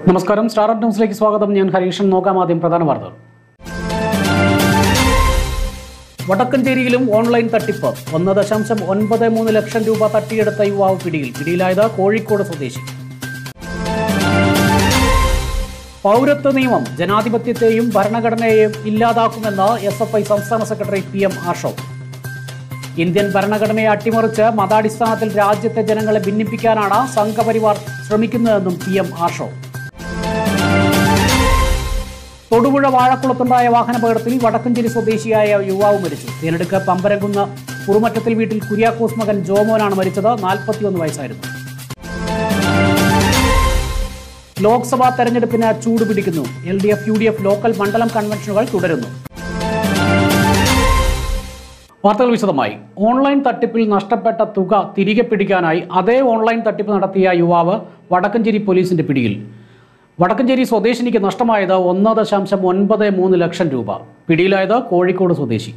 നമസ്കാരം സ്റ്റാർ ന്യൂസിലേക്ക് സ്വാഗതം ഞാൻ ഹരീഷൻ നോക്കാം ആദ്യം പ്രധാന വാർത്തകൾ വടക്കഞ്ചേരിയിലും ഓൺലൈൻ തട്ടിപ്പ് ഒന്ന് ദശാംശം ഒൻപത് മൂന്ന് ലക്ഷം രൂപ തട്ടിയെടുത്ത യുവാവ് പിടിയിൽ പിടിയിലായത് കോഴിക്കോട് സ്വദേശി പൗരത്വ നിയമം ജനാധിപത്യത്തെയും ഭരണഘടനയെയും ഇല്ലാതാക്കുമെന്ന് എസ് എഫ് ഐ സംസ്ഥാന secretary P M Arsho Indian ഭരണഘടനയെ അട്ടിമറിച്ച് മതാടിസ്ഥാനത്തിൽ രാജ്യത്തെ ജനങ്ങളെ ഭിന്നിപ്പിക്കാനാണ് സംഘപരിവാർ ശ്രമിക്കുന്നതെന്നും പി എം ആഷോ തൊടുപുഴ വാഴക്കുളത്തുണ്ടായ വാഹനാപകടത്തിൽ വടക്കഞ്ചേരി സ്വദേശിയായ യുവാവ് മരിച്ചു തേനെടുക്ക് പമ്പരംകുന്ന് കുറുമറ്റത്തിൽ വീട്ടിൽ കുര്യാക്കോസ് മകൻ ജോമോനാണ് മരിച്ചത് നാൽപ്പത്തിയൊന്ന് വയസ്സായിരുന്നു ലോക്സഭാ തെരഞ്ഞെടുപ്പിന് ചൂട് പിടിക്കുന്നു L D F U D F local മണ്ഡലം കൺവെൻഷനുകൾ തുടരുന്നു വാർത്തകൾ വിശദമായി ഓൺലൈൻ തട്ടിപ്പിൽ നഷ്ടപ്പെട്ട തുക തിരികെ പിടിക്കാനായി അതേ ഓൺലൈൻ തട്ടിപ്പ് നടത്തിയ യുവാവ് വടക്കഞ്ചേരി പോലീസിന്റെ പിടിയിൽ വടക്കഞ്ചേരി സ്വദേശിനിക്ക് നഷ്ടമായത് ഒന്ന് ദശാംശം ഒൻപത് മൂന്ന് ലക്ഷം രൂപ പിടിയിലായത് കോഴിക്കോട് സ്വദേശി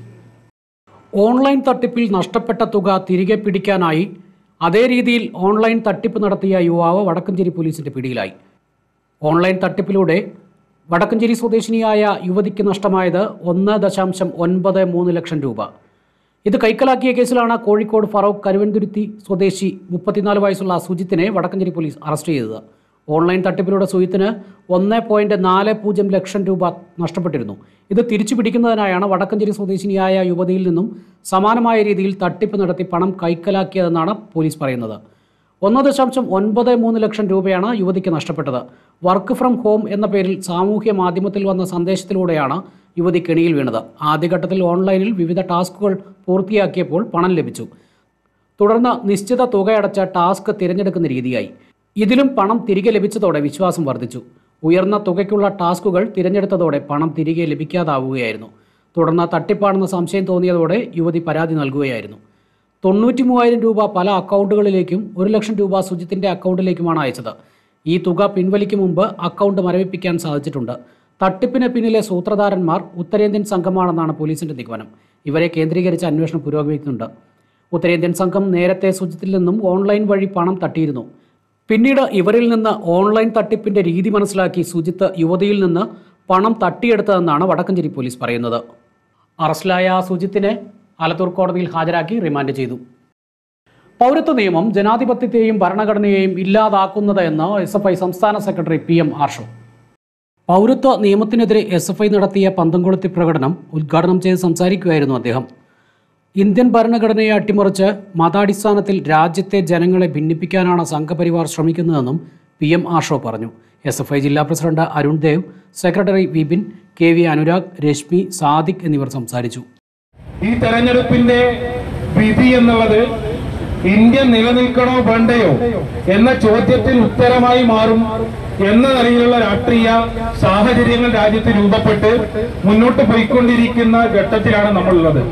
ഓൺലൈൻ തട്ടിപ്പിൽ നഷ്ടപ്പെട്ട തുക തിരികെ പിടിക്കാനായി അതേ രീതിയിൽ ഓൺലൈൻ തട്ടിപ്പ് നടത്തിയ യുവാവ് വടക്കഞ്ചേരി പോലീസിന്റെ പിടിയിലായി ഓൺലൈൻ തട്ടിപ്പിലൂടെ വടക്കഞ്ചേരി സ്വദേശിനിയായ യുവതിക്ക് നഷ്ടമായത് ഒന്ന് ദശാംശം ഒൻപത് മൂന്ന് ലക്ഷം രൂപ ഇത് കൈക്കലാക്കിയ കേസിലാണ് കോഴിക്കോട് ഫറൂഖ് കരുവൻതുരുത്തി സ്വദേശി മുപ്പത്തിനാല് വയസ്സുള്ള സുജിത്തിനെ വടക്കഞ്ചേരി പോലീസ് അറസ്റ്റ് ചെയ്തത് ഓൺലൈൻ തട്ടിപ്പിലൂടെ സുജിത്തിന് ഒന്ന് പോയിന്റ് നാല് പൂജ്യം ലക്ഷം രൂപ നഷ്ടപ്പെട്ടിരുന്നു ഇത് തിരിച്ചു പിടിക്കുന്നതിനായാണ് വടക്കഞ്ചേരി സ്വദേശിനിയായ യുവതിയിൽ നിന്നും സമാനമായ രീതിയിൽ തട്ടിപ്പ് നടത്തി പണം കൈക്കലാക്കിയതെന്നാണ് പോലീസ് പറയുന്നത് ഒന്ന് ദശാംശം ഒൻപത് മൂന്ന് ലക്ഷം രൂപയാണ് യുവതിക്ക് നഷ്ടപ്പെട്ടത് വർക്ക് ഫ്രം ഹോം എന്ന പേരിൽ സാമൂഹ്യ മാധ്യമത്തിൽ വന്ന സന്ദേശത്തിലൂടെയാണ് യുവതി കെണിയിൽ വീണത് ആദ്യഘട്ടത്തിൽ ഓൺലൈനിൽ വിവിധ ടാസ്കുകൾ പൂർത്തിയാക്കിയപ്പോൾ പണം ലഭിച്ചു തുടർന്ന് നിശ്ചിത തുകയടച്ച ടാസ്ക് തിരഞ്ഞെടുക്കുന്ന രീതിയായി ഇതിലും പണം തിരികെ ലഭിച്ചതോടെ വിശ്വാസം വർദ്ധിച്ചു ഉയർന്ന തുകയ്ക്കുള്ള ടാസ്കുകൾ തിരഞ്ഞെടുത്തതോടെ പണം തിരികെ ലഭിക്കാതാവുകയായിരുന്നു തുടർന്ന് തട്ടിപ്പാണെന്ന സംശയം തോന്നിയതോടെ യുവതി പരാതി നൽകുകയായിരുന്നു തൊണ്ണൂറ്റി മൂവായിരം രൂപ പല അക്കൗണ്ടുകളിലേക്കും ഒരു ലക്ഷം രൂപ സുജിത്തിന്റെ അക്കൗണ്ടിലേക്കുമാണ് അയച്ചത് ഈ തുക പിൻവലിക്കും മുമ്പ് അക്കൗണ്ട് മരവിപ്പിക്കാൻ സാധിച്ചിട്ടുണ്ട് തട്ടിപ്പിന് പിന്നിലെ സൂത്രധാരന്മാർ ഉത്തരേന്ത്യൻ സംഘമാണെന്നാണ് പോലീസിന്റെ നിഗമനം ഇവരെ കേന്ദ്രീകരിച്ച് അന്വേഷണം പുരോഗമിക്കുന്നുണ്ട് ഉത്തരേന്ത്യൻ സംഘം നേരത്തെ സുജിത്തിൽ നിന്നും ഓൺലൈൻ വഴി പണം തട്ടിയിരുന്നു പിന്നീട് ഇവരിൽ നിന്ന് ഓൺലൈൻ തട്ടിപ്പിന്റെ രീതി മനസ്സിലാക്കി സുജിത്ത് യുവതിയിൽ നിന്ന് പണം തട്ടിയെടുത്തതെന്നാണ് വടക്കഞ്ചേരി പോലീസ് പറയുന്നത് അറസ്റ്റിലായ സുജിത്തിനെ ആലത്തൂർ കോടതിയിൽ ഹാജരാക്കി റിമാൻഡ് ചെയ്തു പൗരത്വ നിയമം ജനാധിപത്യത്തെയും ഭരണഘടനയെയും ഇല്ലാതാക്കുന്നത് എന്ന് എസ് എഫ് ഐ സംസ്ഥാന സെക്രട്ടറി പി എം ആർഷോ പൗരത്വ നിയമത്തിനെതിരെ എസ് എഫ് ഐ നടത്തിയ പന്തംകൊളുത്തി പ്രകടനം ഉദ്ഘാടനം ചെയ്ത് സംസാരിക്കുകയായിരുന്നു അദ്ദേഹം ഇന്ത്യൻ ഭരണഘടനയെ അട്ടിമറിച്ച് മതാടിസ്ഥാനത്തിൽ രാജ്യത്തെ ജനങ്ങളെ ഭിന്നിപ്പിക്കാനാണ് സംഘപരിവാർ ശ്രമിക്കുന്നതെന്നും പി എം ആഷോ പറഞ്ഞു എസ് എഫ് ഐ ജില്ലാ president Arun Dev secretary Vipin K V Anurag Reshmi Sadiq എന്നിവർ സംസാരിച്ചു ഈ തെരഞ്ഞെടുപ്പിന്റെ വിധി എന്നുള്ളത് ഇന്ത്യ നിലനിൽക്കണോ വേണ്ടയോ എന്ന ചോദ്യത്തിന് ഉത്തരമായി മാറും എന്ന നിലയിലുള്ള രാഷ്ട്രീയ സാഹചര്യങ്ങൾ രാജ്യത്ത് രൂപപ്പെട്ട് മുന്നോട്ട് പോയിക്കൊണ്ടിരിക്കുന്ന ഘട്ടത്തിലാണ് നമ്മളുള്ളത്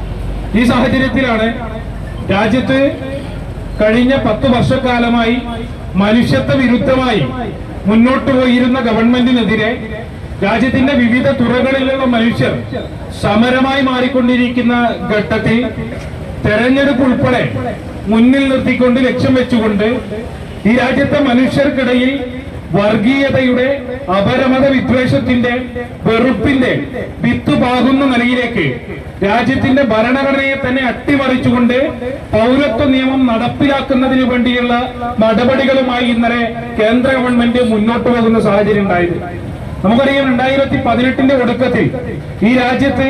ഈ സാഹചര്യത്തിലാണ് രാജ്യത്ത് കഴിഞ്ഞ പത്ത് വർഷക്കാലമായി മനുഷ്യത്വ വിരുദ്ധമായി മുന്നോട്ട് പോയിരുന്ന ഗവൺമെന്റിനെതിരെ രാജ്യത്തിന്റെ വിവിധ തുറകളിലുള്ള മനുഷ്യർ സമരമായി മാറിക്കൊണ്ടിരിക്കുന്ന ഘട്ടത്തിൽ തെരഞ്ഞെടുപ്പ് ഉൾപ്പെടെ മുന്നിൽ നിർത്തിക്കൊണ്ട് ലക്ഷ്യം വെച്ചുകൊണ്ട് ഈ രാജ്യത്തെ മനുഷ്യർക്കിടയിൽ വർഗീയതയുടെ അപരമത വിദ്വേഷത്തിന്റെ വെറുപ്പിന്റെ വിത്ത് പാകുന്ന നിലയിലേക്ക് രാജ്യത്തിന്റെ ഭരണഘടനയെ തന്നെ അട്ടിമറിച്ചുകൊണ്ട് പൗരത്വ നിയമം നടപ്പിലാക്കുന്നതിന് വേണ്ടിയുള്ള നടപടികളുമായി ഇന്നലെ കേന്ദ്ര ഗവൺമെന്റ് മുന്നോട്ട് പോകുന്ന സാഹചര്യം ഉണ്ടായത് നമുക്കറിയാം രണ്ടായിരത്തി പതിനെട്ടിന്റെ ഒടുക്കത്തിൽ ഈ രാജ്യത്ത്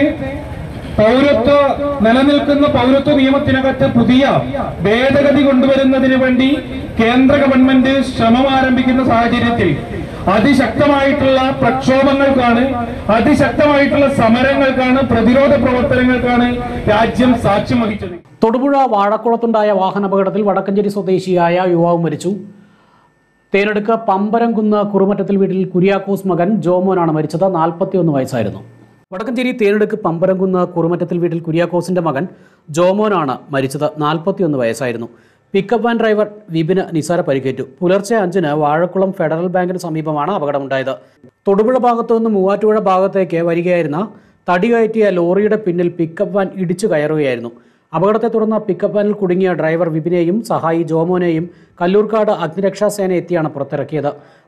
പൗരത്വ നിലനിൽക്കുന്ന പൗരത്വ നിയമത്തിനകത്ത് പുതിയ ഭേദഗതി കൊണ്ടുവരുന്നതിന് വേണ്ടി കേന്ദ്ര ഗവൺമെന്റ് ശ്രമം ആരംഭിക്കുന്ന സാഹചര്യത്തിൽ അതിശക്തമായിട്ടുള്ള പ്രക്ഷോഭങ്ങൾക്കാണ് അതിശക്തമായിട്ടുള്ള സമരങ്ങൾക്കാണ് പ്രതിരോധ പ്രവർത്തനങ്ങൾക്കാണ് രാജ്യം സാക്ഷ്യം വഹിച്ചത് തൊടുപുഴ വാഴക്കുളത്തുണ്ടായ വാഹനാപകടത്തിൽ വടക്കഞ്ചേരി സ്വദേശിയായ യുവാവ് മരിച്ചു തേനെടുക്ക് പമ്പരംകുന്ന് കുറുമറ്റത്തിൽ വീട്ടിൽ കുര്യാക്കോസ് മകൻ ജോമോനാണ് മരിച്ചത് നാൽപ്പത്തിയൊന്ന് വയസ്സായിരുന്നു വടക്കഞ്ചേരി തേനെടുക്ക് പമ്പരംകുന്ന് കുറുമറ്റത്തിൽ വീട്ടിൽ കുര്യാക്കോസിന്റെ മകൻ ജോമോനാണ് മരിച്ചത് നാൽപ്പത്തിയൊന്ന് വയസ്സായിരുന്നു പിക്കപ്പ് വാൻ ഡ്രൈവർ വിപിന് നിസാര പരിക്കേറ്റു പുലർച്ചെ അഞ്ചിന് വാഴക്കുളം ഫെഡറൽ ബാങ്കിന് സമീപമാണ് അപകടമുണ്ടായത് തൊടുപുഴ ഭാഗത്തു നിന്ന് മൂവാറ്റുപുഴ ഭാഗത്തേക്ക് വരികയായിരുന്ന തടി കയറ്റിയ ലോറിയുടെ പിന്നിൽ പിക്കപ്പ് വാൻ ഇടിച്ചു കയറുകയായിരുന്നു അപകടത്തെ തുടർന്ന് പിക്കപ്പ് വാനിൽ കുടുങ്ങിയ ഡ്രൈവർ വിപിനെയും സഹായി ജോമോനെയും കല്ലൂർക്കാട് അഗ്നിരക്ഷാ സേന എത്തിയാണ് പുറത്തിറക്കിയത്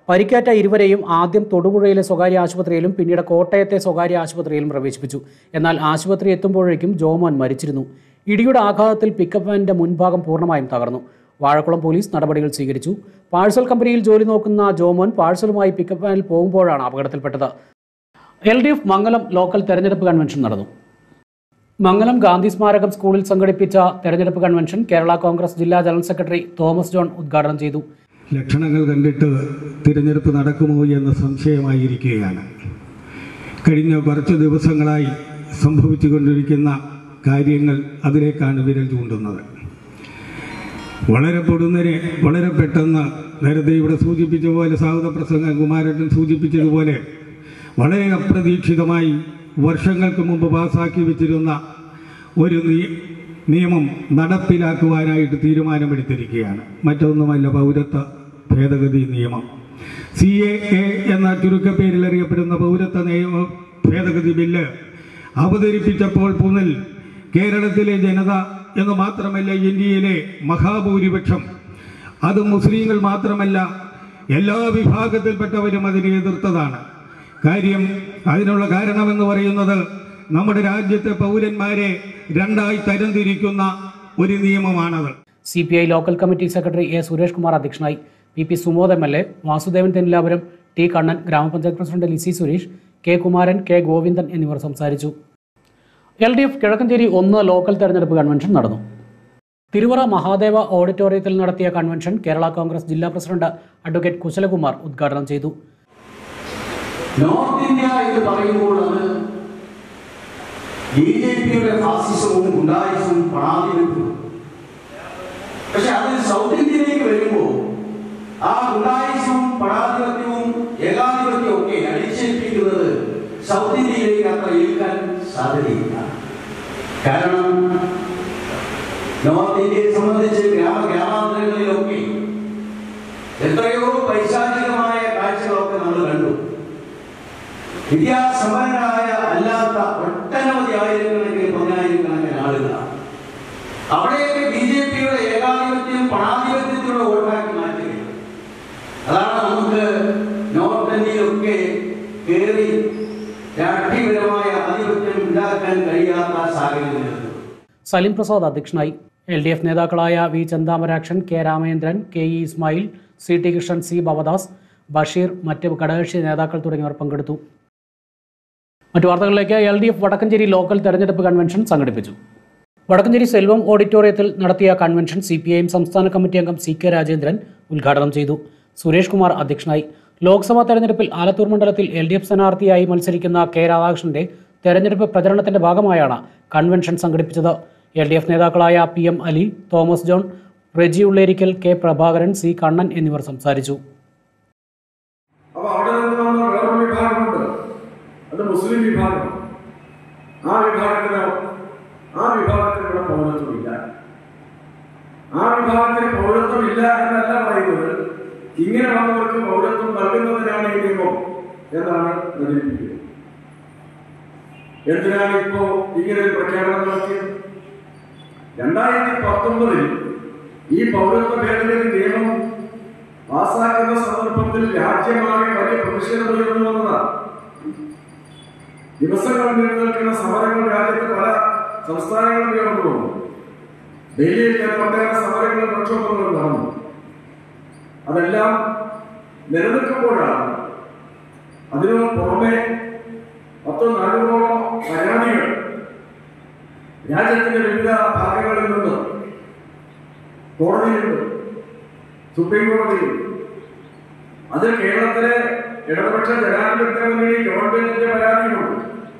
പരിക്കേറ്റ ഇരുവരെയും ആദ്യം തൊടുപുഴയിലെ സ്വകാര്യ ആശുപത്രിയിലും പിന്നീട് കോട്ടയത്തെ സ്വകാര്യ ആശുപത്രിയിലും പ്രവേശിപ്പിച്ചു എന്നാൽ ആശുപത്രി എത്തുമ്പോഴേക്കും ജോമോൻ മരിച്ചിരുന്നു ഇടിയുടെ ആഘാതത്തിൽ പിക്കപ്പ് വാനിന്റെ മുൻഭാഗം പൂർണ്ണമായും തകർന്നു വാഴക്കുളം പോലീസ് നടപടികൾ സ്വീകരിച്ചു പാഴ്സൽ കമ്പനിയിൽ ജോലി നോക്കുന്ന ജോമോൻ പാഴ്സലുമായി പിക്കപ്പ് വാനിൽ പോകുമ്പോഴാണ് അപകടത്തിൽപ്പെട്ടത് L D F Mangalam local തെരഞ്ഞെടുപ്പ് കൺവെൻഷൻ നടന്നു മംഗലം ഗാന്ധി സ്മാരകം സ്കൂളിൽ സംഘടിപ്പിച്ച തെരഞ്ഞെടുപ്പ് കൺവെൻഷൻ കേരള കോൺഗ്രസ് ജില്ലാ ജനറൽ സെക്രട്ടറി തോമസ് ജോൺ ഉദ്ഘാടനം ചെയ്തു ലക്ഷണങ്ങൾ കണ്ടിട്ട് തിരഞ്ഞെടുപ്പ് നടക്കുമോ എന്ന് സംശയമായിരിക്കുകയാണ് കഴിഞ്ഞ കുറച്ച് ദിവസങ്ങളായി സംഭവിച്ചുകൊണ്ടിരിക്കുന്ന കാര്യങ്ങൾ അതിലേക്കാണ് വിരൽ ചൂണ്ടുന്നത് വളരെ പൊടുന്നനെ വളരെ പെട്ടെന്ന് നേരത്തെ ഇവിടെ സൂചിപ്പിച്ച പോലെ സാഹൃദ പ്രസംഗം കുമാരൻ സൂചിപ്പിച്ചതുപോലെ വളരെ അപ്രതീക്ഷിതമായി വർഷങ്ങൾക്ക് മുമ്പ് പാസാക്കി വെച്ചിരുന്ന ഒരു നീ- നിയമം നടപ്പിലാക്കുവാനായിട്ട് തീരുമാനമെടുത്തിരിക്കുകയാണ് മറ്റൊന്നുമല്ല പൗരത്വ ഭേദഗതി നിയമം സി എ എ എന്ന ചുരുക്കപ്പേരിൽ അറിയപ്പെടുന്ന പൗരത്വ നിയമ ഭേദഗതി ബില്ല് അവതരിപ്പിച്ചപ്പോൾ മുതൽ കേരളത്തിലെ ജനത എന്ന് മാത്രമല്ല ഇന്ത്യയിലെ മഹാഭൂരിപക്ഷം അത് മുസ്ലിങ്ങൾ മാത്രമല്ല എല്ലാ വിഭാഗത്തിൽപ്പെട്ടവരും അതിനെ എതിർത്തതാണ് കാര്യം അതിനുള്ള കാരണമെന്ന് പറയുന്നത് നമ്മുടെ രാജ്യത്തെ പൗരന്മാരെ രണ്ടായി തരംതിരിക്കുന്ന ഒരു നിയമമാണത് C P I local committee secretary A Suresh Kumar അധ്യക്ഷനായി P P Sumod M L A Vasudevan Thennilapuram T Kannan ഗ്രാമപഞ്ചായത്ത് president Lissy Suresh K Kumaran K Govindan എന്നിവർ സംസാരിച്ചു എൽ ഡി എഫ് കിഴക്കഞ്ചേരി ഒന്ന് ലോക്കൽ തെരഞ്ഞെടുപ്പ് കൺവെൻഷൻ നടന്നു തിരുവറ മഹാദേവ ഓഡിറ്റോറിയത്തിൽ നടത്തിയ കൺവെൻഷൻ കേരള കോൺഗ്രസ് ജില്ലാ പ്രസിഡന്റ് അഡ്വക്കേറ്റ് കുശലകുമാർ ഉദ്ഘാടനം ചെയ്തു നോർത്ത് ഇന്ത്യ എന്ന് പറയുമ്പോൾ അത് ബി ജെ പിയുടെ ഫാസിസവും ഗുണ്ടായുസവും പണാധിപത്യവും പക്ഷെ അത് സൗത്ത് ഇന്ത്യയിലേക്ക് വരുമ്പോൾ ആ ഗുണ്ടായുസവും പണാധിപത്യവും ഏകാധിപത്യവും ഒക്കെ അടിച്ചേൽപ്പിക്കുന്നത് സൗത്ത് ഇന്ത്യയിലേക്ക് അത്ര ഏൽക്കാൻ സാധ്യതയില്ല കാരണം നോർത്ത് ഇന്ത്യയെ സംബന്ധിച്ച് ഗ്രാമ ഗ്രാമാന്തരങ്ങളിലൊക്കെ എത്രയോ പൈശാചികമായ കാഴ്ചകളൊക്കെ നമ്മൾ കണ്ടു വിദ്യാസമ്പന്നരായ അല്ലാത്ത ഒട്ടനവധി ആയിരക്കണക്കിന് പതിനായിരക്കണക്കിന് ആളുകളാണ് അവിടെയൊക്കെ ബി ജെ പിയുടെ ഏകാധിപത്യം പണാധിപത്യത്തിലൂടെ വോട്ടാക്കി മാറ്റുകയാണ് അതാണ് നമുക്ക് നോർത്ത് ഇന്ത്യയിലൊക്കെ കയറി രാഷ്ട്രീയപരമായ ആധിപത്യം ഉണ്ടാക്കാൻ കഴിയാത്ത സാഹചര്യം നിലനിൽക്കുന്നത് സലിം പ്രസാദ് അധ്യക്ഷനായി എൽ ഡി എഫ് നേതാക്കളായ V Chenthamarakshan K Ramendran K E Ismail C T Krishnan C Bhavadas Basheer മറ്റ് ഘടകകക്ഷി നേതാക്കൾ തുടങ്ങിയവർ പങ്കെടുത്തു മറ്റു വാർത്തകളിലേക്ക് L D F Vadakkencherry local തെരഞ്ഞെടുപ്പ് കൺവെൻഷൻ സംഘടിപ്പിച്ചു വടക്കഞ്ചേരി സെൽവം ഓഡിറ്റോറിയത്തിൽ നടത്തിയ convention C P I M സംസ്ഥാന കമ്മിറ്റി അംഗം സി കെ രാജേന്ദ്രൻ ഉദ്ഘാടനം ചെയ്തു സുരേഷ് കുമാർ അധ്യക്ഷനായി ലോക്സഭാ തെരഞ്ഞെടുപ്പിൽ ആലത്തൂർ മണ്ഡലത്തിൽ എൽ ഡി എഫ് സ്ഥാനാർത്ഥിയായി മത്സരിക്കുന്ന കെ രാധാകൃഷ്ണന്റെ തെരഞ്ഞെടുപ്പ് പ്രചരണത്തിന്റെ ഭാഗമായാണ് കൺവെൻഷൻ സംഘടിപ്പിച്ചത് എൽ ഡി എഫ് നേതാക്കളായ P M Ali Thomas John Reji Ullerikkal K Prabhakaran C Kannan എന്നിവർ സംസാരിച്ചു അപ്പൊ അവിടെ നിന്ന് വന്ന വേറൊരു വിഭാഗമുണ്ട് അത് മുസ്ലിം വിഭാഗം ആ വിഭാഗത്തിന് ആ വിഭാഗത്തിന് ഇവിടെ പൗരത്വമില്ല ആ വിഭാഗത്തിന് പൗരത്വമില്ല എന്നല്ല പറയുന്നത് ഇങ്ങനെ വന്നവർക്ക് പൗരത്വം നൽകുന്നതിനാണ് ഈ നിയമം എന്നാണ് പ്രചരിപ്പിക്കുന്നത് എന്തിനാണ് ഇപ്പോ ഇങ്ങനെ ഒരു പ്രഖ്യാപനം നടത്തിയത് രണ്ടായിരത്തി പത്തൊമ്പതിൽ ഈ പൗരത്വ ഭേദഗതി നിയമം പാസ്സാക്കുന്ന സന്ദർഭത്തിൽ രാജ്യമാകെ വലിയ പ്രതിഷേധം ഉയർന്നു വന്നതാണ് ദിവസങ്ങൾ നീണ്ടു നിൽക്കുന്ന സമരങ്ങൾ രാജ്യത്ത് പല സംസ്ഥാനങ്ങളിൽ ഉയർന്നു വന്നു ഡൽഹിയിൽ തന്നെ ഒട്ടേറെ സമരങ്ങളും പ്രക്ഷോഭങ്ങളും നടന്നു അതെല്ലാം നിലനിൽക്കുമ്പോഴാണ് അതിനു പുറമെ പത്തോ നാനൂറോളം പരാതികൾ രാജ്യത്തിന്റെ വിവിധ ഭാഗങ്ങളിൽ നിന്ന് കോടതിയിലുണ്ട് സുപ്രീം കോടതിയിൽ അത് കേരളത്തിലെ ഇടതുപക്ഷ ജനാധിപത്യ മുന്നണി ഗവൺമെന്റിന്റെ പരാതിയുമുണ്ട്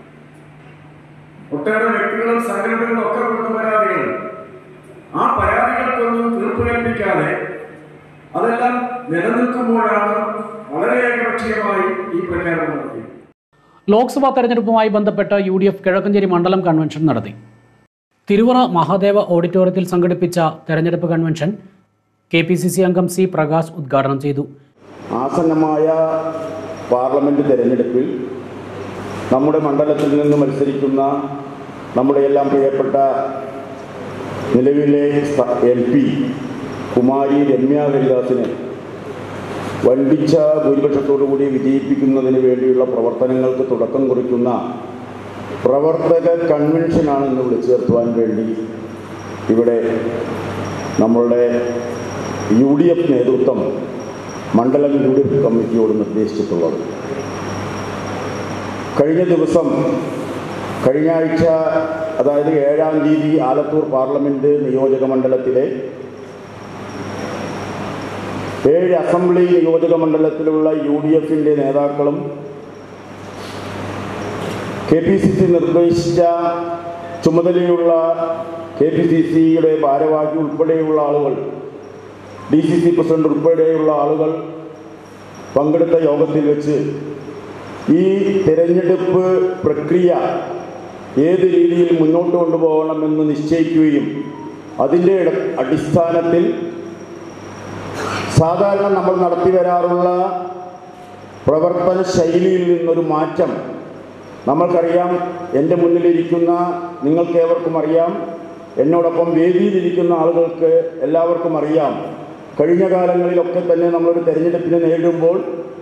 ഒട്ടേറെ വ്യക്തികളും സംഘടനകളും ഒക്കെ കൊടുത്ത പരാതികൾ ആ പരാതികൾക്കൊന്നും തീർപ്പ് കൽപ്പിക്കാതെ അതെല്ലാം നിലനിൽക്കുമ്പോഴാണ് വളരെ ഏകപക്ഷീയമായി ഈ പ്രഖ്യാപനം നടത്തിയത് ലോക്സഭാ തെരഞ്ഞെടുപ്പുമായി ബന്ധപ്പെട്ട് യു ഡി എഫ് കിഴക്കഞ്ചേരി മണ്ഡലം കൺവെൻഷൻ നടത്തി തിരുവറ മഹാദേവ ഓഡിറ്റോറിയത്തിൽ സംഘടിപ്പിച്ച തെരഞ്ഞെടുപ്പ് convention K P C C അംഗം സി പ്രകാശ് ഉദ്ഘാടനം ചെയ്തു ആസന്നമായ പാർലമെന്റ് തെരഞ്ഞെടുപ്പിൽ നമ്മുടെ മണ്ഡലത്തിൽ നിന്ന് മത്സരിക്കുന്ന നമ്മുടെ എല്ലാം പ്രിയപ്പെട്ട നിലവിലെ എം പി കുമാരി രമ്യ ഹരിദാസിന് വൻപിച്ച ഭൂരിപക്ഷത്തോടുകൂടി വിജയിപ്പിക്കുന്നതിന് വേണ്ടിയുള്ള പ്രവർത്തനങ്ങൾക്ക് തുടക്കം കുറിക്കുന്ന പ്രവർത്തക കൺവെൻഷനാണ് ഇന്ന് വിളിച്ചു ചേർത്തുവാൻ വേണ്ടി ഇവിടെ നമ്മളുടെ യു ഡി എഫ് നേതൃത്വം മണ്ഡലം യു ഡി എഫ് കമ്മിറ്റിയോട് നിർദ്ദേശിച്ചിട്ടുള്ളത് കഴിഞ്ഞ ദിവസം കഴിഞ്ഞ ആഴ്ച അതായത് ഏഴാം തീയതി ആലത്തൂർ പാർലമെൻറ്റ് നിയോജക മണ്ഡലത്തിലെ ഏഴ് അസംബ്ലി നിയോജക മണ്ഡലത്തിലുള്ള യു ഡി എഫിൻ്റെ നേതാക്കളും കെ പി സി സി നിർദ്ദേശിച്ച ചുമതലയുള്ള കെ പി സി സിയുടെ ഭാരവാഹി ഉൾപ്പെടെയുള്ള ആളുകൾ ഡി സി സി പ്രസിഡന്റ് ഉൾപ്പെടെയുള്ള ആളുകൾ പങ്കെടുത്ത യോഗത്തിൽ വെച്ച് ഈ തിരഞ്ഞെടുപ്പ് പ്രക്രിയ ഏത് രീതിയിൽ മുന്നോട്ട് കൊണ്ടുപോകണമെന്ന് നിശ്ചയിക്കുകയും അതിൻ്റെ ഇട- അടിസ്ഥാനത്തിൽ സാധാരണ നമ്മൾ നടത്തി വരാറുള്ള പ്രവർത്തന ശൈലിയിൽ നിന്നൊരു മാറ്റം നമ്മൾക്കറിയാം എൻ്റെ മുന്നിലിരിക്കുന്ന നിങ്ങൾക്കേവർക്കും അറിയാം എന്നോടൊപ്പം വേദിയിലിരിക്കുന്ന ആളുകൾക്ക് എല്ലാവർക്കും അറിയാം കഴിഞ്ഞ കാലങ്ങളിലൊക്കെ തന്നെ നമ്മളൊരു തെരഞ്ഞെടുപ്പിനെ നേരിടുമ്പോൾ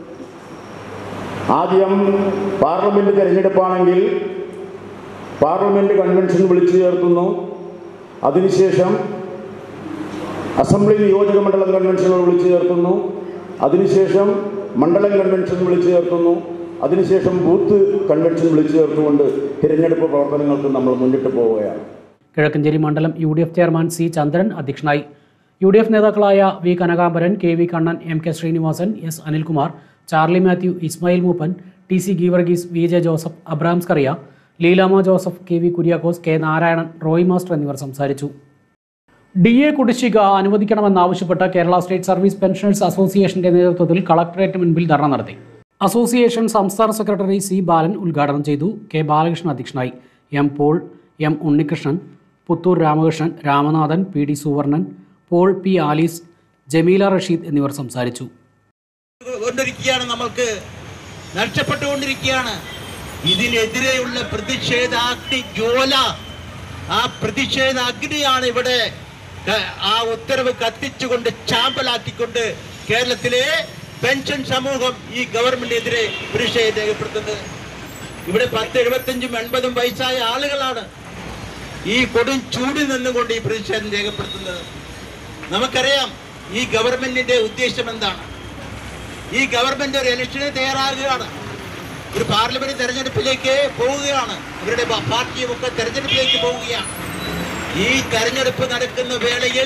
ആദ്യം പാർലമെൻറ്റ് തെരഞ്ഞെടുപ്പാണെങ്കിൽ പാർലമെൻറ്റ് കൺവെൻഷൻ വിളിച്ചു ചേർത്തുന്നു അതിനുശേഷം അസംബ്ലി നിയോജക മണ്ഡലം കൺവെൻഷനുകൾ വിളിച്ചു ചേർത്തുന്നു അതിനുശേഷം മണ്ഡലം കൺവെൻഷൻ വിളിച്ചു ചേർത്തുന്നു അതിനുശേഷം ബൂത്ത് കൺവെൻഷൻ വിളിച്ചു ചേർത്തുകൊണ്ട് തിരഞ്ഞെടുപ്പ് പ്രവർത്തനങ്ങൾക്ക് നമ്മൾ മുന്നിട്ട് പോവുകയാണ് കിഴക്കഞ്ചേരി മണ്ഡലം U D F chairman C Chandran അധ്യക്ഷനായി യു ഡി എഫ് നേതാക്കളായ V Kanakambaran K V Kannan M K Srinivasan S Anilkumar Charlie Mathew Ismail Moopan T C Geevarghese V J Joseph Abram Skaria Leelamma Joseph K V Kuriakose K Narayanan Roy master എന്നിവർ സംസാരിച്ചു ഡി എ കുടിശ്ശിക അനുവദിക്കണമെന്നാവശ്യപ്പെട്ട് കേരള സ്റ്റേറ്റ് സർവീസ് പെൻഷനേഴ്സ് അസോസിയേഷന്റെ നേതൃത്വത്തിൽ കളക്ടറേറ്റ് മുൻപിൽ ധർണ നടത്തി അസോസിയേഷൻ സംസ്ഥാന സെക്രട്ടറി സി ബാലൻ ഉദ്ഘാടനം ചെയ്തു കെ ബാലകൃഷ്ണൻ അധ്യക്ഷനായി M Paul M Unnikrishnan Puthur Ramakrishnan Ramanathan P D Suvarnan Paul P Alice Jameela Rasheed എന്നിവർ സംസാരിച്ചു കൊണ്ടിരിക്കുകയാണ് നമ്മൾക്ക് നഷ്ടപ്പെട്ടുകൊണ്ടിരിക്കുകയാണ് ഇതിനെതിരെയുള്ള പ്രതിഷേധാഗ്നി ജ്വാല ആ പ്രതിഷേധ അഗ്നിയാണ് ഇവിടെ ക- ആ ഉത്തരവ് കത്തിച്ചുകൊണ്ട് ചാമ്പലാക്കിക്കൊണ്ട് കേരളത്തിലെ പെൻഷൻ സമൂഹം ഈ ഗവൺമെന്റിനെതിരെ പ്രതിഷേധം രേഖപ്പെടുത്തുന്നത് ഇവിടെ പത്ത് എഴുപത്തഞ്ചും എൺപതും വയസ്സായ ആളുകളാണ് ഈ കൊടും ചൂടിൽ നിന്നുകൊണ്ട് ഈ പ്രതിഷേധം രേഖപ്പെടുത്തുന്നത് നമുക്കറിയാം ഈ ഗവൺമെന്റിന്റെ ഉദ്ദേശം എന്താണ് ഈ ഗവൺമെന്റ് ഒരു ഇലക്ഷന് തയ്യാറാകുകയാണ് ഒരു പാർലമെന്റ് തെരഞ്ഞെടുപ്പിലേക്ക് പോവുകയാണ് അവരുടെ പ- പാർട്ടിയുമൊക്കെ തെരഞ്ഞെടുപ്പിലേക്ക് പോവുകയാണ് ഈ തെരഞ്ഞെടുപ്പ് നടക്കുന്ന വേളയിൽ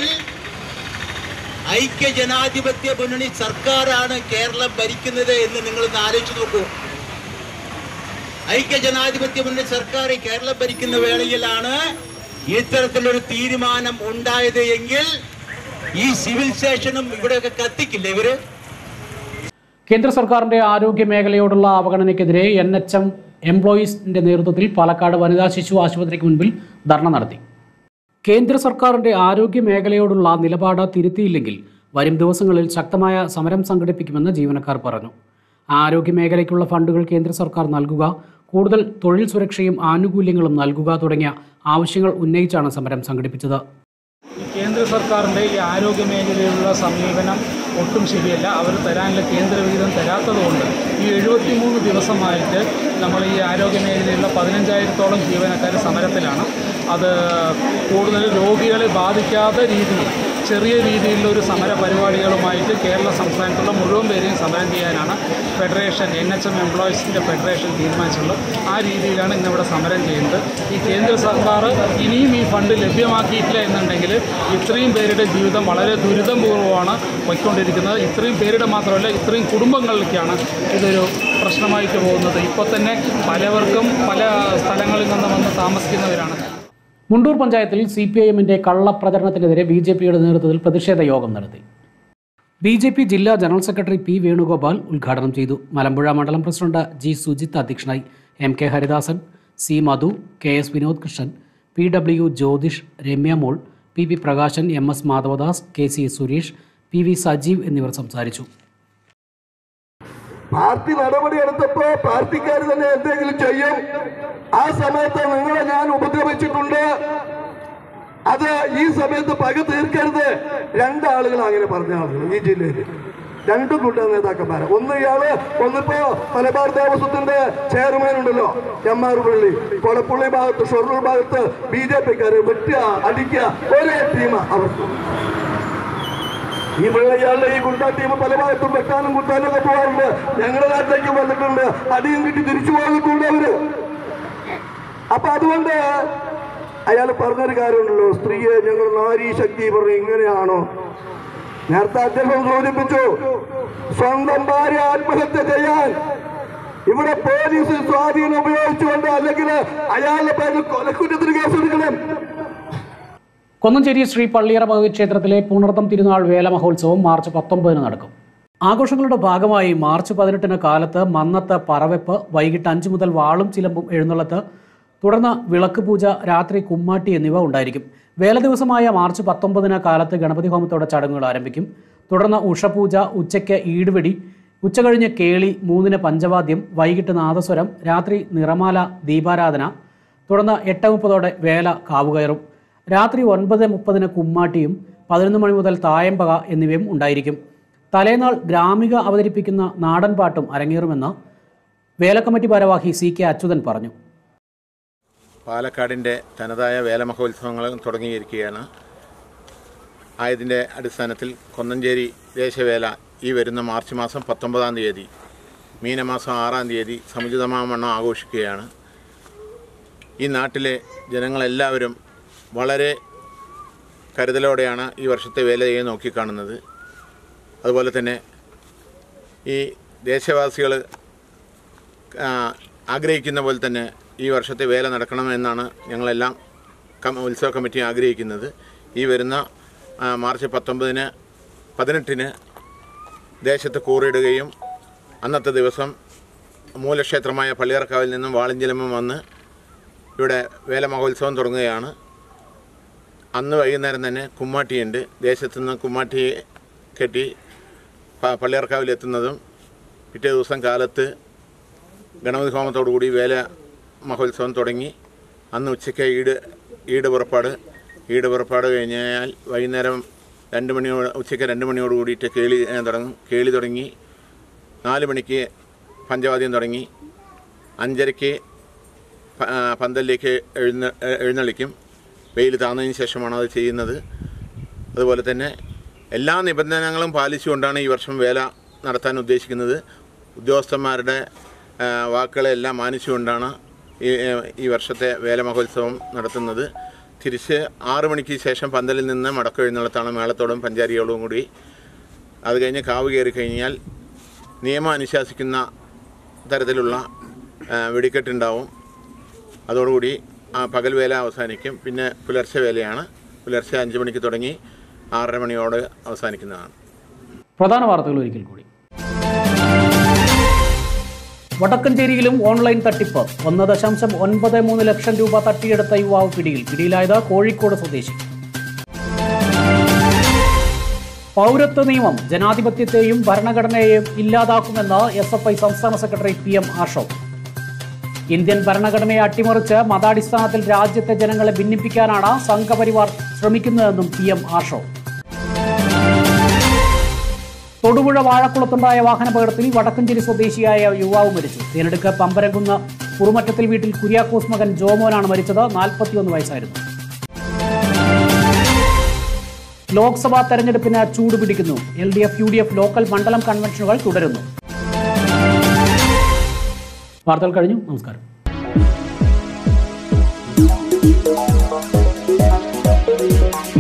ഐക്യ ജനാധിപത്യ മുന്നണി സർക്കാരാണ് കേരളം ഭരിക്കുന്നത് എന്ന് നിങ്ങളൊന്ന് ആലോചിച്ച് നോക്കൂ ഐക്യ ജനാധിപത്യ മുന്നണി സർക്കാർ കേരളം ഭരിക്കുന്ന വേളയിലാണ് ഇത്തരത്തിലൊരു തീരുമാനം ഉണ്ടായത് എങ്കിൽ ഈ സിവിൽ സ്റ്റേഷനും ഇവിടെയൊക്കെ കത്തിക്കില്ല ഇവര് കേന്ദ്ര സർക്കാരിന്റെ ആരോഗ്യ മേഖലയോടുള്ള അവഗണനയ്ക്കെതിരെ എൻ എച്ച് എം എംപ്ലോയീസിന്റെ നേതൃത്വത്തിൽ പാലക്കാട് വനിതാ ശിശു ആശുപത്രിക്ക് മുൻപിൽ ധർണ നടത്തി കേന്ദ്ര സർക്കാരിന്റെ ആരോഗ്യ മേഖലയോടുള്ള നിലപാട് തിരുത്തിയില്ലെങ്കിൽ വരും ദിവസങ്ങളിൽ ശക്തമായ സമരം സംഘടിപ്പിക്കുമെന്ന് ജീവനക്കാർ പറഞ്ഞു ആരോഗ്യ മേഖലയ്ക്കുള്ള ഫണ്ടുകൾ കേന്ദ്ര സർക്കാർ നൽകുക കൂടുതൽ തൊഴിൽ സുരക്ഷയും ആനുകൂല്യങ്ങളും നൽകുക തുടങ്ങിയ ആവശ്യങ്ങൾ ഉന്നയിച്ചാണ് സമരം സംഘടിപ്പിച്ചത് ഈ കേന്ദ്ര സർക്കാരിൻ്റെ ഈ ആരോഗ്യ മേഖലയിലുള്ള സമീപനം ഒട്ടും ശരിയല്ല അവർ തരാനുള്ള കേന്ദ്ര വിഹിതം തരാത്തതുകൊണ്ട് ഈ എഴുപത്തിമൂന്ന് ദിവസമായിട്ട് നമ്മൾ ഈ ആരോഗ്യ മേഖലയിലുള്ള പതിനഞ്ചായിരത്തോളം ജീവനക്കാർ സമരത്തിലാണ് അത് കൂടുതൽ രോഗികളെ ബാധിക്കാത്ത രീതിയിൽ ചെറിയ രീതിയിലുള്ള ഒരു സമര പരിപാടികളുമായിട്ട് കേരള സംസ്ഥാനത്തുള്ള മുഴുവൻ പേരെയും സമരം ചെയ്യാനാണ് ഫെഡറേഷൻ എൻ എച്ച് എം എംപ്ലോയീസിൻ്റെ ഫെഡറേഷൻ തീരുമാനിച്ചിട്ടുള്ളത് ആ രീതിയിലാണ് ഇന്നിവിടെ സമരം ചെയ്യുന്നത് ഈ കേന്ദ്ര സർക്കാർ ഇനിയും ഈ ഫണ്ട് ലഭ്യമാക്കിയിട്ടില്ല എന്നുണ്ടെങ്കിൽ ഇത്രയും പേരുടെ ജീവിതം വളരെ ദുരിതപൂർവ്വമാണ് പോയിക്കൊണ്ടിരിക്കുന്നത് ഇത്രയും പേരുടെ മാത്രമല്ല ഇത്രയും കുടുംബങ്ങളിലേക്കാണ് ഇതൊരു പ്രശ്നമായിട്ട് പോകുന്നത് ഇപ്പോൾ തന്നെ പലവർക്കും പല സ്ഥലങ്ങളിൽ നിന്ന് വന്ന് താമസിക്കുന്നവരാണ് മുണ്ടൂർ പഞ്ചായത്തിൽ സി പി ഐ എമ്മിന്റെ കള്ളപ്രചരണത്തിനെതിരെ ബി ജെ പിയുടെ നേതൃത്വത്തിൽ പ്രതിഷേധ യോഗം നടത്തി ബി ജെ പി ജില്ലാ ജനറൽ സെക്രട്ടറി പി വേണുഗോപാൽ ഉദ്ഘാടനം ചെയ്തു മലമ്പുഴ മണ്ഡലം പ്രസിഡന്റ് ജി സുജിത്ത് അധ്യക്ഷനായി M K Haridasan C Madhu K S Vinod Krishnan P W Jyothish Ramya Mol P P Prakashan M S Madhavadas K C Suresh P V Sajeev എന്നിവർ സംസാരിച്ചു പാർട്ടി നടപടിയെടുത്തപ്പോ പാർട്ടിക്കാർ തന്നെ എന്തെങ്കിലും ചെയ്യും ആ സമയത്ത് നിങ്ങളെ ഞാൻ ഉപദ്രവിച്ചിട്ടുണ്ട് അത് ഈ സമയത്ത് പക തീർക്കരുത് രണ്ടാളുകൾ അങ്ങനെ പറഞ്ഞ ആളുകൾ ഈ ജില്ലയിൽ രണ്ടും കൂട്ടം നേതാക്കന്മാരെ ഒന്ന് ഇയാള് ഒന്നിപ്പോ മലബാർ ദേവസ്വത്തിന്റെ ചെയർമാൻ ഉണ്ടല്ലോ എമ്മാർ പള്ളി കൊളപ്പുള്ളി ഭാഗത്ത് ഷൊർണൂർ ഭാഗത്ത് ബി ജെ പിക്കാര് വെട്ടുക അടിക്കുക ഒരേ ടീം അവർക്ക് ഈ പിള്ളയാളുടെ ഈ ഗുണ്ടാ ടീം പല ഭാഗത്തും വെട്ടാനും കുത്താനും ഒക്കെ പോകാറുണ്ട് ഞങ്ങളുടെ നാട്ടിലേക്ക് വന്നിട്ടുണ്ട് അടിയും കിട്ടി തിരിച്ചു പോകാറുണ്ട് അവര് അപ്പൊ അതുകൊണ്ട് അയാൾ പറഞ്ഞൊരു കാര്യമുണ്ടല്ലോ സ്ത്രീയെ ഞങ്ങൾ നാരീ ശക്തി പറഞ്ഞു ഇങ്ങനെയാണോ നേരത്തെ അദ്ദേഹം സൂചിപ്പിച്ചു സ്വന്തം ഭാര്യ ആത്മഹത്യ ചെയ്യാൻ ഇവിടെ പോലീസ് സ്വാധീനം ഉപയോഗിച്ചുകൊണ്ട് അല്ലെങ്കിൽ അയാളുടെ പേരിൽ കൊലക്കുറ്റത്തിന് കേസെടുക്കണം കൊന്നഞ്ചേരി ശ്രീ പള്ളിയറ ഭഗവതി ക്ഷേത്രത്തിലെ പുണർത്തം തിരുനാൾ വേല മഹോത്സവം മാർച്ച് പത്തൊമ്പതിന് നടക്കും ആഘോഷങ്ങളുടെ ഭാഗമായി മാർച്ച് പതിനെട്ടിന് കാലത്ത് മന്നത്ത് പറവെപ്പ് വൈകിട്ട് അഞ്ച് മുതൽ വാളും ചിലമ്പും എഴുന്നള്ളത്ത് തുടർന്ന് വിളക്ക് പൂജ രാത്രി കുമ്മാട്ടി എന്നിവ ഉണ്ടായിരിക്കും വേല ദിവസമായ മാർച്ച് പത്തൊമ്പതിന് കാലത്ത് ഗണപതി ഹോമത്തോടെ ചടങ്ങുകൾ ആരംഭിക്കും തുടർന്ന് ഉഷപൂജ ഉച്ചയ്ക്ക് ഈടുവെടി ഉച്ചകഴിഞ്ഞ് കേളി മൂന്നിന് പഞ്ചവാദ്യം വൈകിട്ട് നാദസ്വരം രാത്രി നിറമാല ദീപാരാധന തുടർന്ന് എട്ട് മുപ്പതോടെ വേല കാവുകയറും രാത്രി ഒൻപത് മുപ്പതിന് കുമ്മാട്ടിയും പതിനൊന്ന് മണി മുതൽ തായമ്പക എന്നിവയും ഉണ്ടായിരിക്കും തലേനാൾ ഗ്രാമിക അവതരിപ്പിക്കുന്ന നാടൻ പാട്ടും അരങ്ങേറുമെന്ന് വേലക്കമ്മിറ്റി ഭാരവാഹി സി കെ അച്യുതൻ പറഞ്ഞു പാലക്കാടിൻ്റെ തനതായ വേലമഹോത്സവങ്ങൾ തുടങ്ങിയിരിക്കുകയാണ് ആയതിൻ്റെ അടിസ്ഥാനത്തിൽ കൊന്നഞ്ചേരി ദേശവേല ഈ വരുന്ന മാർച്ച് മാസം പത്തൊമ്പതാം തീയതി മീനമാസം ആറാം തീയതി സമുചിതമാവണ്ണം ആഘോഷിക്കുകയാണ് ഈ നാട്ടിലെ ജനങ്ങളെല്ലാവരും വളരെ കരുതലോടെയാണ് ഈ വർഷത്തെ വേലയെ നോക്കിക്കാണുന്നത് അതുപോലെ തന്നെ ഈ ദേശവാസികൾ ആഗ്രഹിക്കുന്ന പോലെ തന്നെ ഈ വർഷത്തെ വേല നടക്കണമെന്നാണ് ഞങ്ങളെല്ലാം കം ഉത്സവ കമ്മിറ്റി ആഗ്രഹിക്കുന്നത് ഈ വരുന്ന ആ, മാർച്ച് പത്തൊമ്പതിന് പതിനെട്ടിന് ദേശത്ത് കൂറിടുകയും അന്നത്തെ ദിവസം മൂലക്ഷേത്രമായ പള്ളിയറക്കാവിൽ നിന്നും വാളിഞ്ചിലമ്പം വന്ന് ഇവിടെ വേല മഹോത്സവം തുടങ്ങുകയാണ് അന്ന് വൈകുന്നേരം തന്നെ കുമ്മാട്ടിയുണ്ട് ദേശത്തു നിന്ന് കുമ്മാട്ടി കെട്ടി പ- പള്ളിയർക്കാവിലെത്തുന്നതും പിറ്റേ ദിവസം കാലത്ത് ഗണപതി ഹോമത്തോടുകൂടി വേല മഹോത്സവം തുടങ്ങി അന്ന് ഉച്ചയ്ക്ക് ഈട് ഈട് പുറപ്പാട് ഈട് പുറപ്പാട് കഴിഞ്ഞാൽ വൈകുന്നേരം രണ്ട് മണിയോട് ഉച്ചയ്ക്ക് രണ്ട് മണിയോട് കൂടിയിട്ട് കേളി ഏ, തുടങ്ങും കേളി തുടങ്ങി നാല് മണിക്ക് പഞ്ചവാദ്യം തുടങ്ങി അഞ്ചരയ്ക്ക് പ- ആ, പന്തലിലേക്ക് എഴുന്ന എ- എഴുന്നള്ളിക്കും വെയിൽ താന്നതിന് ശേഷമാണ് അത് ചെയ്യുന്നത് അതുപോലെ തന്നെ എല്ലാ നിബന്ധനകളും പാലിച്ചുകൊണ്ടാണ് ഈ വർഷം വേല നടത്താൻ ഉദ്ദേശിക്കുന്നത് ഉദ്യോഗസ്ഥന്മാരുടെ ആ, വാക്കുകളെല്ലാം മാനിച്ചുകൊണ്ടാണ് ഈ ഈ വർഷത്തെ വേല മഹോത്സവം നടത്തുന്നത് തിരിച്ച് ആറു മണിക്ക് ശേഷം പന്തലിൽ നിന്ന് മടക്കെഴുന്നള്ളത്താണ് മേളത്തോടും പഞ്ചാരിയോടും കൂടി അത് കഴിഞ്ഞ് കാവ് കയറി കഴിഞ്ഞാൽ നിയമം അനുശാസിക്കുന്ന തരത്തിലുള്ള ആ, വെടിക്കെട്ടുണ്ടാവും അതോടുകൂടി ആ പകൽ വേല അവസാനിക്കും പിന്നെ പുലർച്ചെ വേലയാണ് പുലർച്ചെ അഞ്ച് മണിക്ക് തുടങ്ങി ആറര മണിയോട് അവസാനിക്കുന്നതാണ് പ്രധാന വാർത്തകൾ ഒരിക്കൽ കൂടി വടക്കഞ്ചേരിയിലും ഓൺലൈൻ തട്ടിപ്പ് ഒന്ന് ദശാംശം ഒൻപത് മൂന്ന് ലക്ഷം രൂപ തട്ടിയെടുത്ത യുവാവ് പിടിയിൽ പിടിയിലായത് കോഴിക്കോട് സ്വദേശി പൗരത്വ നിയമം ജനാധിപത്യത്തെയും ഭരണഘടനയെയും ഇല്ലാതാക്കുമെന്ന് എസ് എഫ് ഐ സംസ്ഥാന secretary P M Arsho Indian ഭരണഘടനയെ അട്ടിമറിച്ച് മതാടിസ്ഥാനത്തിൽ രാജ്യത്തെ ജനങ്ങളെ ഭിന്നിപ്പിക്കാനാണ് സംഘപരിവാർ ശ്രമിക്കുന്നതെന്നും പി എം ആഷോ തൊടുപുഴ വാഴക്കുളത്തുണ്ടായ വാഹനാപകടത്തിൽ വടക്കഞ്ചേരി സ്വദേശിയായ യുവാവ് മരിച്ചു തേനെടുക്ക് പമ്പരംകുന്ന് കുറുമറ്റത്തിൽ വീട്ടിൽ കുര്യാക്കോസ് മകൻ ജോമോനാണ് മരിച്ചത് നാൽപ്പത്തിയൊന്ന് വയസ്സായിരുന്നു ലോക്സഭാ തെരഞ്ഞെടുപ്പിന് ചൂടുപിടിക്കുന്നു L D F U D F local മണ്ഡലം കൺവെൻഷനുകൾ തുടരുന്നു വാർത്തകൾ കഴിഞ്ഞു നമസ്കാരം